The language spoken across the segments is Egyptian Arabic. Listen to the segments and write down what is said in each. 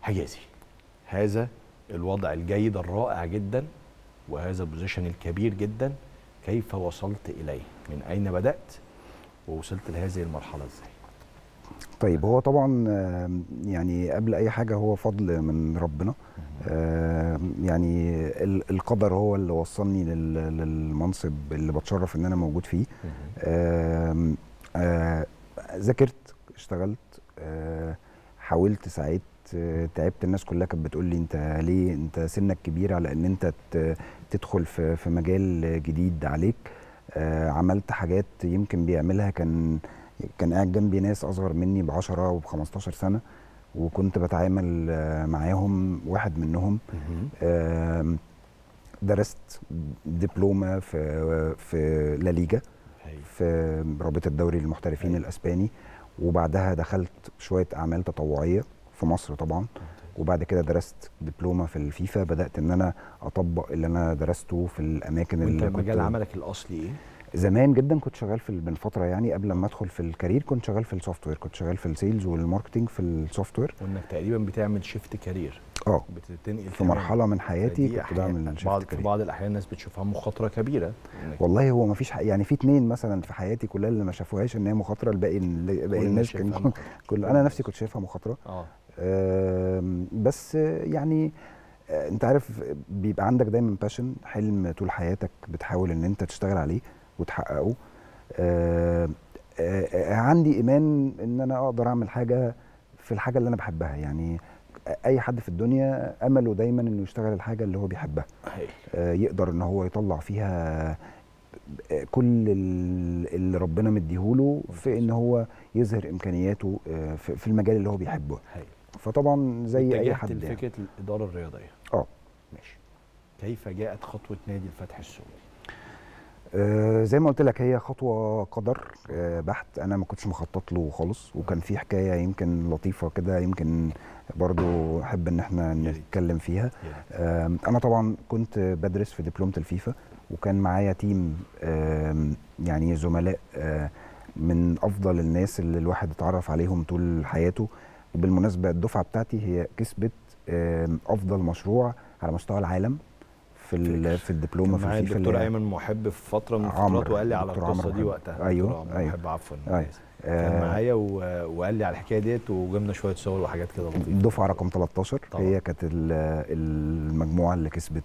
حجازي هذا الوضع الجيد الرائع جدا وهذا البوزيشن الكبير جدا كيف وصلت اليه من اين بدات ووصلت لهذه المرحله ازاي طيب هو طبعا آه، يعني قبل اي حاجه هو فضل من ربنا آه، يعني ال- القدر هو اللي وصلني لل- للمنصب اللي بتشرف ان انا موجود فيه آم، آه، ذاكرت اشتغلت آه، حاولت ساعدت آه، تعبت الناس كلها كانت بتقول لي انت ليه انت سنك كبير على ان انت ت- تدخل في في مجال جديد عليك آه، عملت حاجات يمكن بيعملها كان كان قاعد جنبي ناس اصغر مني ب 10 وب 15 سنه وكنت بتعامل آه، معاهم واحد منهم آم، درست دبلومه في في لا ليجا في رابطه الدوري للمحترفين أيوة. الاسباني وبعدها دخلت شويه اعمال تطوعيه في مصر طبعا وبعد كده درست دبلومه في الفيفا بدات ان انا اطبق اللي انا درسته في الاماكن وانت اللي مجال عملك الاصلي ايه زمان جدا كنت شغال في ال- من فتره يعني قبل ما ادخل في الكارير كنت شغال في السوفت وير كنت شغال في السيلز والماركتنج في السوفت وير وانك تقريبا بتعمل شيفت كارير اه بتنقل في مرحله من حياتي فدي كنت بعمل أحيان- شيفت بعض في كارير بعض الاحيان الناس بتشوفها مخاطره كبيره إنك والله هو ما فيش يعني في اتنين مثلا في حياتي كلها اللي ما شافوهاش ان هي مخاطره الباقي باقي كل الناس شايفها كان مخاطرة. كل انا نفسي كنت شايفها مخاطره اه آم، بس يعني آه، انت عارف بيبقى عندك دايما باشن حلم طول حياتك بتحاول ان انت تشتغل عليه وتحققه آم، آه، آه، عندي ايمان ان انا اقدر اعمل حاجه في الحاجه اللي انا بحبها يعني اي حد في الدنيا امله دايما انه يشتغل الحاجه اللي هو بيحبها هايل آه، يقدر ان هو يطلع فيها آه، كل ال- اللي ربنا مديهوله في ان هو يظهر امكانياته آه، في في المجال اللي هو بيحبه هايل فطبعا زي اي اتجهت حد يعني. لفكره الاداره الرياضيه اه ماشي كيف جاءت خطوه نادي الفتح السعودي آه، زي ما قلت لك هي خطوه قدر آه، بحت انا ما كنتش مخطط له خالص وكان في حكايه يمكن لطيفه كده يمكن برضو احب ان احنا ريت. نتكلم فيها يا ريت. آم، انا طبعا كنت بدرس في دبلومه الفيفا وكان معايا تيم آم، يعني زملاء آه، من افضل الناس اللي الواحد اتعرف عليهم طول حياته وبالمناسبه الدفعه بتاعتي هي كسبت آم، افضل مشروع على مستوى العالم في ال- في الدبلومه كان في معايا الفيفا الدكتور اللي هي- ايمن محب في فتره من عمرو، الفترات وقال لي على دكتور القصه عمرو دي محب. وقتها أيوه، دكتور عمرو أيوه. محب عفوا أيوه. كان آه، معايا و- وقال لي على الحكايه ديت وجبنا شويه صور وحاجات كده لطيفه الدفعه رقم 13 طبعا. هي كانت ال- المجموعه اللي كسبت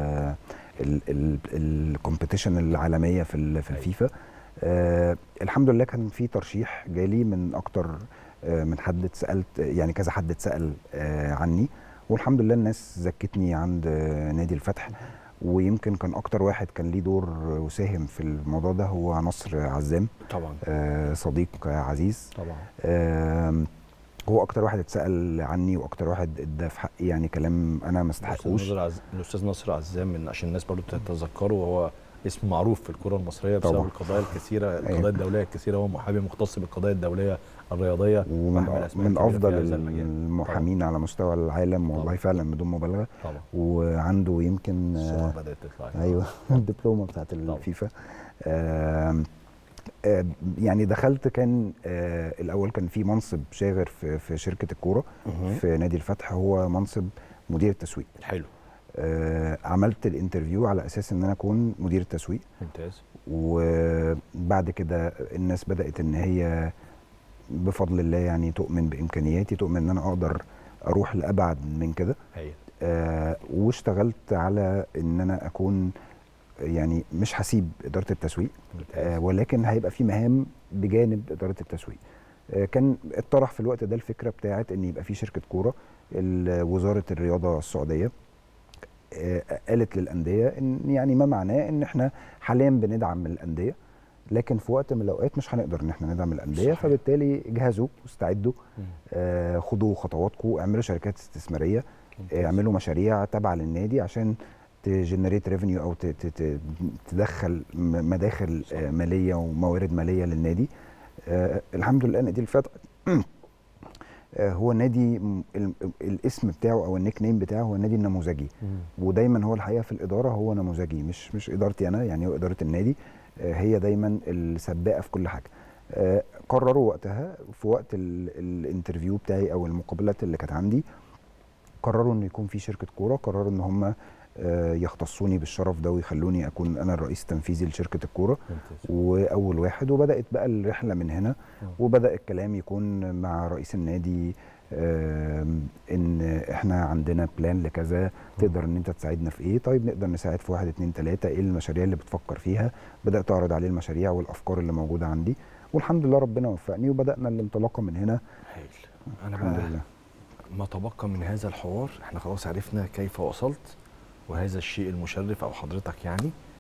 الكومبيتيشن العالميه في ال- في أيوة. الفيفا آه الحمد لله كان في ترشيح جالي من اكتر آه من حد اتسالت يعني كذا حد اتسال آه عني والحمد لله الناس زكتني عند آه نادي الفتح ويمكن كان اكتر واحد كان ليه دور وساهم في الموضوع ده هو نصر عزام طبعا آه صديق عزيز طبعا آم، هو اكتر واحد اتسال عني واكتر واحد ادى في حقي يعني كلام انا ما الاستاذ استحقوش نصر عز... الاستاذ نصر عزام من عشان الناس برضو تتذكره وهو اسم معروف في الكره المصريه بسبب طبعا. القضايا الكثيره أيوة. القضايا الدوليه الكثيره هو محامي مختص بالقضايا الدوليه الرياضيه ومن وأحمد أسماء من كبيرة في افضل هذا المجال. المحامين على مستوى العالم والله طبعا. فعلا بدون مبالغه طبعا وعنده يمكن الصور آه، بدات تطلع ايوه الدبلومه بتاعت الفيفا آم، آه، يعني دخلت كان آه، الاول كان في منصب شاغر في في شركه الكوره مهم. في نادي الفتح هو منصب مدير التسويق حلو آه، عملت الانترفيو على اساس ان انا اكون مدير التسويق ممتاز وبعد كده الناس بدات ان هي بفضل الله يعني تؤمن بامكانياتي تؤمن ان انا اقدر اروح لابعد من كده هايل آه واشتغلت على ان انا اكون يعني مش هسيب اداره التسويق آه ممتاز ولكن هيبقى في مهام بجانب اداره التسويق آه كان اتطرح في الوقت ده الفكره بتاعت ان يبقى في شركه كوره ال- وزاره الرياضه السعوديه آه قالت للانديه ان يعني ما معناه ان احنا حاليا بندعم الانديه لكن في وقت من الاوقات مش هنقدر ان احنا ندعم الانديه صحيح. فبالتالي اجهزوا واستعدوا مم. آه خدوا خطواتكم اعملوا شركات استثماريه ممتاز. اعملوا مشاريع تابعه للنادي عشان تجنريت ريفينيو او ت- ت- ت- تدخل م- مداخل صح. آه، ماليه وموارد ماليه للنادي آه، الحمد لله نادي الفتح آه، هو نادي م- ال- الاسم بتاعه او النيك نيم بتاعه هو النادي النموذجي مم. ودايما هو الحقيقه في الاداره هو نموذجي مش مش ادارتي انا يعني هو اداره النادي آه، هي دايما السباقه في كل حاجه آه، قرروا وقتها في وقت ال- الانترفيو بتاعي او المقابلات اللي كانت عندي قرروا ان يكون في شركه كوره قرروا ان هم آه، يختصوني بالشرف ده ويخلوني اكون انا الرئيس التنفيذي لشركه الكوره ممتاز واول واحد وبدات بقى الرحله من هنا مم. وبدا الكلام يكون مع رئيس النادي آم، ان احنا عندنا بلان لكذا تقدر ان انت تساعدنا في ايه طيب نقدر نساعد في واحد اتنين تلاته ايه المشاريع اللي بتفكر فيها بدات اعرض عليه المشاريع والافكار اللي موجوده عندي والحمد لله ربنا وفقني وبدانا الانطلاقه من هنا هايل انا الحمد بقى لله ما تبقى من هذا الحوار احنا خلاص عرفنا كيف وصلت وهذا الشيء المشرف او حضرتك يعني